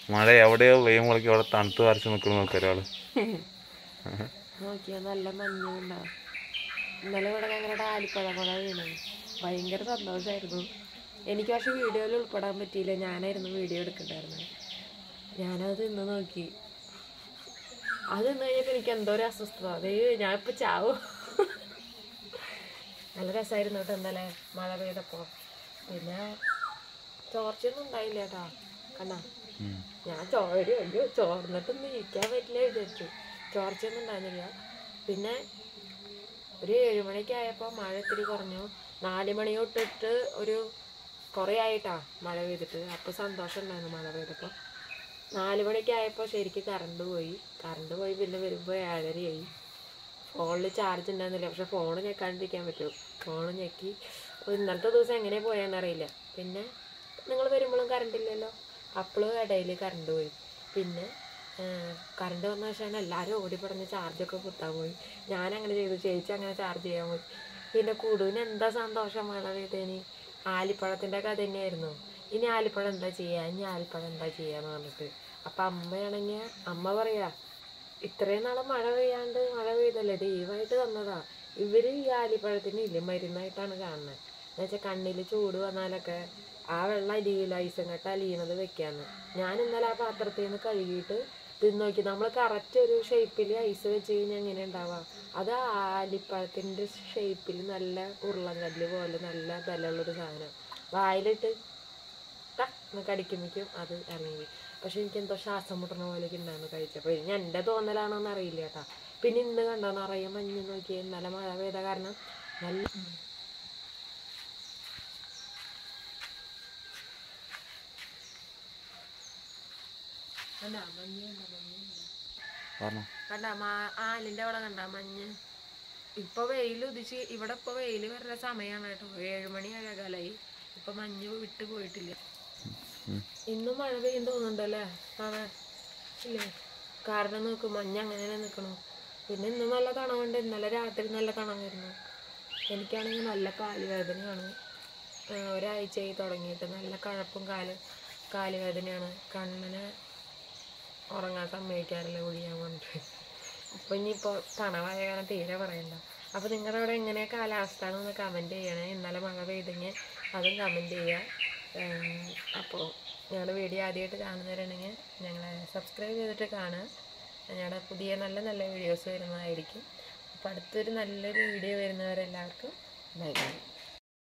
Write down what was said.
മഴ എവിടെയോ പെയ്യുമ്പോഴേക്കും അവിടെ തണുത്ത് വരച്ച് നിൽക്കുന്നു നോക്കി ഒരാള് നോക്കിയാ നല്ല മഞ്ഞുണ്ടാവും ഇന്നലെ ഇവിടെ ഞങ്ങളുടെ ആലിപ്പഴ മഴ വീണു ഭയങ്കര സന്തോഷമായിരുന്നു എനിക്ക് പക്ഷെ വീഡിയോയിൽ ഉൾപ്പെടാൻ പറ്റിയില്ല ഞാനായിരുന്നു വീഡിയോ എടുക്കണ്ടായിരുന്നത് ഞാനത് ഇന്ന് നോക്കി അത് ഇന്ന് കഴിഞ്ഞപ്പോൾ എനിക്ക് എന്തോ ഒരു അസ്വസ്ഥത അതേ ഞാൻ ഇപ്പം ചാവും നല്ല രസമായിരുന്നു കേട്ടോ ഇന്നലെ മഴ പെയ്തപ്പോൾ പിന്നെ ചോർച്ചയൊന്നും ഉണ്ടായില്ല കേട്ടോ കണ്ണാ ഉം. ഞാൻ ചോര് അയ്യോ ചോർന്നിട്ടൊന്നും ഇരിക്കാൻ പറ്റില്ല വിചാരിച്ചു ചോർച്ചയൊന്നും ഉണ്ടായിരുന്നില്ല പിന്നെ ഒരു ഏഴുമണിയൊക്കെ ആയപ്പോൾ മഴ ഇത്തിരി കുറഞ്ഞു നാല് മണി തൊട്ടിട്ട് ഒരു കുറേ ആയിട്ടാ മഴ പെയ്തിട്ട് അപ്പോൾ സന്തോഷം ഉണ്ടായിരുന്നു മഴ പെയ്തപ്പോൾ നാല് മണിയൊക്കെ ആയപ്പോൾ ശരിക്കും കറണ്ട് പോയി കറണ്ട് പോയി പിന്നെ വരുമ്പോൾ ഏഴരയായി ഫോണിൽ ചാർജ് ഉണ്ടായിരുന്നില്ല പക്ഷെ ഫോൺ ഞെക്കാണ്ടിരിക്കാൻ പറ്റുമോ ഫോൺ ഞെക്കി അപ്പോൾ ഇന്നലത്തെ ദിവസം എങ്ങനെ പോയെന്നറിയില്ല പിന്നെ നിങ്ങൾ വരുമ്പോഴും കറണ്ട് ഇല്ലല്ലോ അപ്പോഴും ഇടയിൽ കറണ്ട് പോയി പിന്നെ കറണ്ട് വന്ന ശേഷം എല്ലാവരും ഓടി പറഞ്ഞ് ചാർജൊക്കെ കുത്താൻ പോയി ഞാൻ അങ്ങനെ ചെയ്തു ചേച്ചി അങ്ങനെ ചാർജ് ചെയ്യാൻ പോയി പിന്നെ കൂടുവിന് എന്താ സന്തോഷം മഴ പെയ്തേന് ആലിപ്പഴത്തിൻ്റെ കഥ തന്നെയായിരുന്നു ഇനി ആലിപ്പഴം എന്താ ചെയ്യുക ഇനി ആലിപ്പഴം എന്താ ചെയ്യാന്ന് പറഞ്ഞിട്ട് അപ്പം അമ്മയാണെങ്കിൽ അമ്മ പറയാ ഇത്രയും നാളെ മഴ പെയ്യാണ്ട് മഴ പെയ്തല്ലേ ദൈവമായിട്ട് തന്നതാ ഇവര് ഈ ആലിപ്പഴത്തിന് ഇല്ല മരുന്നായിട്ടാണ് കാണുന്നത് എന്നുവെച്ചാൽ കണ്ണിൽ ചൂട് വന്നാലൊക്കെ ആ വെള്ളം അലിയില്ല ഐസും കട്ട അലിയണത് വെക്കാന്ന് ഞാൻ ഇന്നലെ ആ പാത്രത്തിൽ നിന്ന് കഴുകിയിട്ട് തിന്ന് നോക്കി നമ്മൾ കറക്റ്റ് ഒരു ഷേപ്പിൽ ഐസ് വെച്ച് കഴിഞ്ഞാൽ എങ്ങനെ ഉണ്ടാവുക അത് ആ ആലിപ്പഴത്തിൻ്റെ ഷേപ്പിൽ നല്ല ഉരുളങ്കല്ല് പോലെ നല്ല ബലമുള്ളൊരു സാധനം വായിലിട്ട് ടക്ക് എന്ന് കടിക്കുമ്പോഴേക്കും അത് ഇറങ്ങി പക്ഷെ എനിക്ക് എന്തോ ശ്വാസം മുട്ടണ പോലെയൊക്കെ ഉണ്ടായിരുന്നു കഴിച്ചപ്പോൾ ഇനി എൻ്റെ തോന്നലാണോന്ന് അറിയില്ല കേട്ടാ പിന്നെ ഇന്ന് കണ്ടോ നിറയെ മഞ്ഞ് നോക്കി ഇന്നലെ മഴ പെയ്ത കാരണം നല്ല കണ്ടാ മഞ്ഞ് കണ്ടാ മഞ്ഞ് കണ്ടാ? പറഞ്ഞോ കണ്ട ആലിന്റെ അവിടെ കണ്ട മഞ്ഞ് ഇപ്പൊ വെയിൽ ഉദിച്ച് ഇവിടെ ഇപ്പൊ വെയിൽ വരുന്ന സമയമാണ് കേട്ടോ ഏഴുമണി ഏഴകാലായി ഇപ്പൊ മഞ്ഞ് വിട്ട് പോയിട്ടില്ല ഉം. ഇന്നും മഴ പെയ്യും തോന്നുന്നുണ്ടല്ലേ അതെ ഇല്ലേ കാരണം നോക്ക് മഞ്ഞ് അങ്ങനെ തന്നെ നിൽക്കണു പിന്നെ ഇന്ന് നല്ല തണവുണ്ട് ഇന്നലെ രാത്രി നല്ല തണവായിരുന്നു എനിക്കാണെങ്കിൽ നല്ല കാലുവേദനയാണ് ആ, ഒരാഴ്ചയായി തുടങ്ങിയിട്ട് നല്ല കഴപ്പും കാല് കാലുവേദനയാണ് കണ്ണിന് ഉറങ്ങാൻ സമ്മതിക്കാറില്ല കുടിയാൻ വന്നിട്ട് അപ്പോൾ ഇനിയിപ്പോൾ തണവായ കാരണം തീരെ പറയണ്ട അപ്പോൾ നിങ്ങളുടെ അവിടെ എങ്ങനെ കാലാവസ്ഥ എന്നൊന്ന് കമൻറ്റ് ചെയ്യണേ ഇന്നലെ മഴ പെയ്തെങ്കിൽ അതും കമൻറ്റ് ചെയ്യുക അപ്പോൾ ഞങ്ങളുടെ വീഡിയോ ആദ്യമായിട്ട് കാണുന്നവരുണ്ടെങ്കിൽ ഞങ്ങളെ സബ്സ്ക്രൈബ് ചെയ്തിട്ട് കാണുക ഞങ്ങളുടെ പുതിയ നല്ല നല്ല വീഡിയോസ് വരുന്നതായിരിക്കും അപ്പോൾ അടുത്തൊരു നല്ലൊരു വീഡിയോ വരുന്നവരെല്ലാവർക്കും ബൈ ബൈ